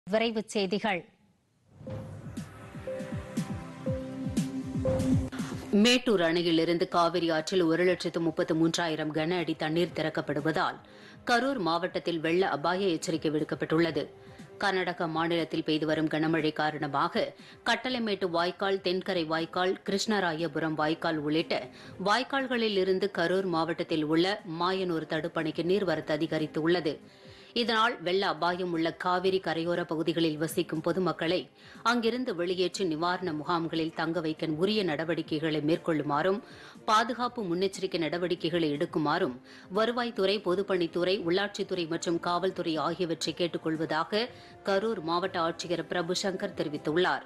விரைவுச் செய்திகள் மேட்டூர் அணையிலிருந்து காவிரி ஆற்றில் ஒரு லட்சத்து முப்பத்து மூன்றாயிரம் கன அடி தண்ணீர் திறக்கப்படுவதால் கரூர் மாவட்டத்தில் வெள்ள அபாய எச்சரிக்கை விடுக்கப்பட்டுள்ளது கர்நாடக மாநிலத்தில் பெய்து வரும் கனமழை காரணமாக கட்டளைமேட்டு வாய்க்கால் தென்கரை வாய்க்கால் கிருஷ்ணராயபுரம் வாய்க்கால் உள்ளிட்ட வாய்க்கால்களில் இருந்து கரூர் மாவட்டத்தில் உள்ள மாயனூர் தடுப்பணைக்கு நீர்வரத்து அதிகரித்துள்ளது இதனால் வெள்ள அபாயம் உள்ள காவிரி கரையோர பகுதிகளில் வசிக்கும் பொதுமக்களை அங்கிருந்து வெளியேற்றி நிவாரண முகாம்களில் தங்க வைக்க உரிய நடவடிக்கைகளை மேற்கொள்ளுமாறும் பாதுகாப்பு முன்னெச்சரிக்கை நடவடிக்கைகளை எடுக்குமாறும் வருவாய்த்துறை பொதுப்பணித்துறை உள்ளாட்சித்துறை மற்றும் காவல்துறை ஆகியவற்றை கேட்டுக் கொள்வதாக கரூர் மாவட்ட ஆட்சியர் பிரபு சங்கர் தெரிவித்துள்ளார்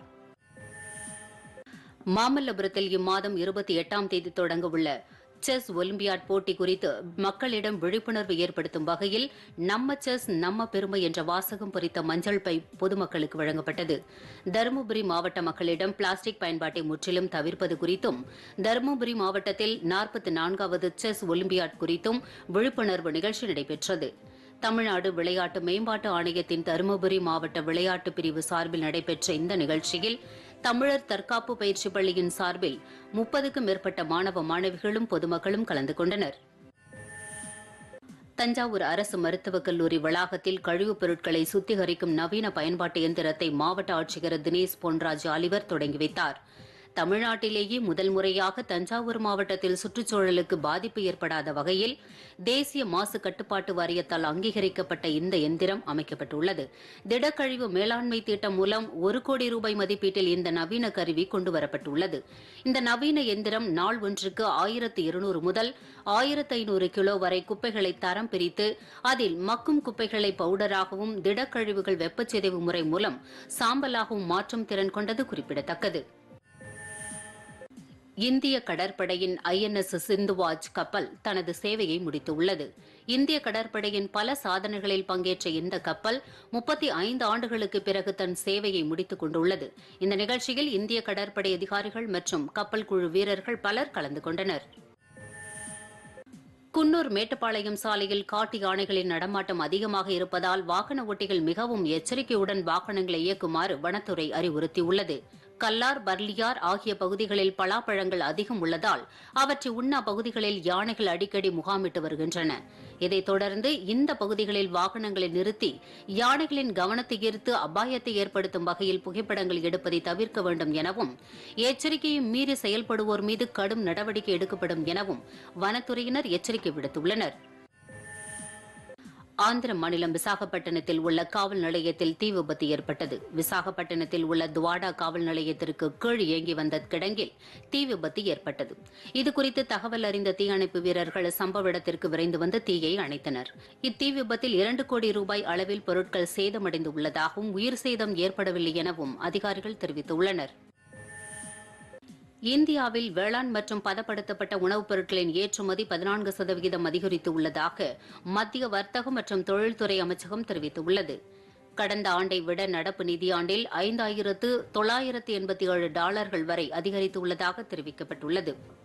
மாமல்லபுரத்தில் இம்மாதம் இருபத்தி எட்டாம் தேதி தொடங்க உள்ள செஸ் ஒலிம்பியாட் போட்டி குறித்து மக்களிடம் விழிப்புணர்வு ஏற்படுத்தும் வகையில் நம்ம செஸ் நம்ம பெருமை என்ற வாசகம் பொறித்த மஞ்சள் பை பொதுமக்களுக்கு வழங்கப்பட்டது தருமபுரி மாவட்ட மக்களிடம் பிளாஸ்டிக் பயன்பாட்டை முற்றிலும் தவிர்ப்பது குறித்தும் தருமபுரி மாவட்டத்தில் நாற்பத்தி நான்காவது செஸ் ஒலிம்பியாட் குறித்தும் விழிப்புணர்வு நிகழ்ச்சி நடைபெற்றது தமிழ்நாடு விளையாட்டு மேம்பாட்டு ஆணையத்தின் தருமபுரி மாவட்ட விளையாட்டு பிரிவு சார்பில் நடைபெற்ற இந்த நிகழ்ச்சியில் தமிழர் தற்காப்பு பயிற்சி பள்ளியின் சார்பில் முப்பதுக்கும் மேற்பட்ட மாணவ மாணவிகளும் பொதுமக்களும் கலந்து கொண்டனர் தஞ்சாவூர் அரசு மருத்துவக் கல்லூரி வளாகத்தில் கழிவுப் பொருட்களை சுத்திகரிக்கும் நவீன பயன்பாட்டு இயந்திரத்தை மாவட்ட ஆட்சியர் தினேஷ் பொன்ராஜ் ஆலிவர் தொடங்கி வைத்தார் தமிழ்நாட்டிலேயே முதல் முறையாக தஞ்சாவூர் மாவட்டத்தில் சுற்றுச்சூழலுக்கு பாதிப்பு ஏற்படாத வகையில் தேசிய மாசு கட்டுப்பாட்டு வாரியத்தால் அங்கீகரிக்கப்பட்ட இந்த எந்திரம் அமைக்கப்பட்டுள்ளது திடக்கழிவு மேலாண்மை திட்டம் மூலம் ஒரு கோடி ரூபாய் மதிப்பீட்டில் இந்த நவீன கருவி கொண்டுவரப்பட்டுள்ளது இந்த நவீன எந்திரம் நாள் ஒன்றுக்கு ஆயிரத்து இருநூறு முதல் ஆயிரத்து ஐநூறு கிலோ வரை குப்பைகளை தரம் பிரித்து அதில் மக்கும் குப்பைகளை பவுடராகவும் திடக்கழிவுகள் வெப்பச்சிதைவு முறை மூலம் சாம்பலாகவும் மாற்றும் திறன் கொண்டது குறிப்பிடத்தக்கது இந்திய கடற்படையின் ஐஎன்எஸ் சிந்துவாஜ் கப்பல் தனது சேவையை முடித்துள்ளது இந்திய கடற்படையின் பல சாதனைகளில் பங்கேற்ற இந்த கப்பல் முப்பத்தி ஐந்து ஆண்டுகளுக்கு பிறகு தன் சேவையை முடித்துக் கொண்டுள்ளது இந்த நிகழ்ச்சியில் இந்திய கடற்படை அதிகாரிகள் மற்றும் கப்பல் குழு வீரர்கள் பலர் கலந்து கொண்டனர் குன்னூர் மேட்டுப்பாளையம் சாலையில் காட்டு யானைகளின் நடமாட்டம் அதிகமாக இருப்பதால் வாகன ஓட்டிகள் மிகவும் எச்சரிக்கையுடன் வாகனங்களை இயக்குமாறு வனத்துறை அறிவுறுத்தியுள்ளது கல்லார் பர்லியார் ஆகிய பகுதிகளில் பலாப்பழங்கள் அதிகம் உள்ளதால் அவற்றை உண்ணா பகுதிகளில் யானைகள் அடிக்கடி முகாமிட்டு வருகின்றன இதைத் தொடர்ந்து இந்த பகுதிகளில் வாகனங்களை நிறுத்தி யானைகளின் கவனத்தை ஈர்த்து அபாயத்தை ஏற்படுத்தும் வகையில் புகைப்படங்கள் எடுப்பதை தவிர்க்க வேண்டும் எனவும் எச்சரிக்கையை மீறி செயல்படுவோர் மீது கடும் நடவடிக்கை எடுக்கப்படும் எனவும் வனத்துறையினர் எச்சரிக்கை விடுத்துள்ளனர் ஆந்திர மாநிலம் விசாகப்பட்டினத்தில் உள்ள காவல் நிலையத்தில் தீ விபத்து ஏற்பட்டது விசாகப்பட்டினத்தில் உள்ள துவாடா காவல் நிலையத்திற்கு கீழ் இயங்கி வந்த கிடங்கில் தீ விபத்து ஏற்பட்டது இதுகுறித்து தகவல் அறிந்த தீயணைப்பு வீரர்கள் சம்பவ இடத்திற்கு விரைந்து வந்து தீயை அணைத்தனர் இத்தீ விபத்தில் இரண்டு கோடி ரூபாய் அளவில் பொருட்கள் சேதமடைந்து உள்ளதாகவும் உயிர் சேதம் ஏற்படவில்லை எனவும் அதிகாரிகள் தெரிவித்துள்ளனர் இந்தியாவில் வேளாண் மற்றும் பதப்படுத்தப்பட்ட உணவுப் பொருட்களின் ஏற்றுமதி பதினான்கு சதவிகிதம் அதிகரித்து உள்ளதாக மத்திய வர்த்தக மற்றும் தொழில்துறை அமைச்சகம் தெரிவித்துள்ளது கடந்த ஆண்டை விட நடப்பு நிதியாண்டில் ஐந்தாயிரத்து தொள்ளாயிரத்து எண்பத்தி ஏழு டாலர்கள் வரை அதிகரித்துள்ளதாக தெரிவிக்கப்பட்டுள்ளது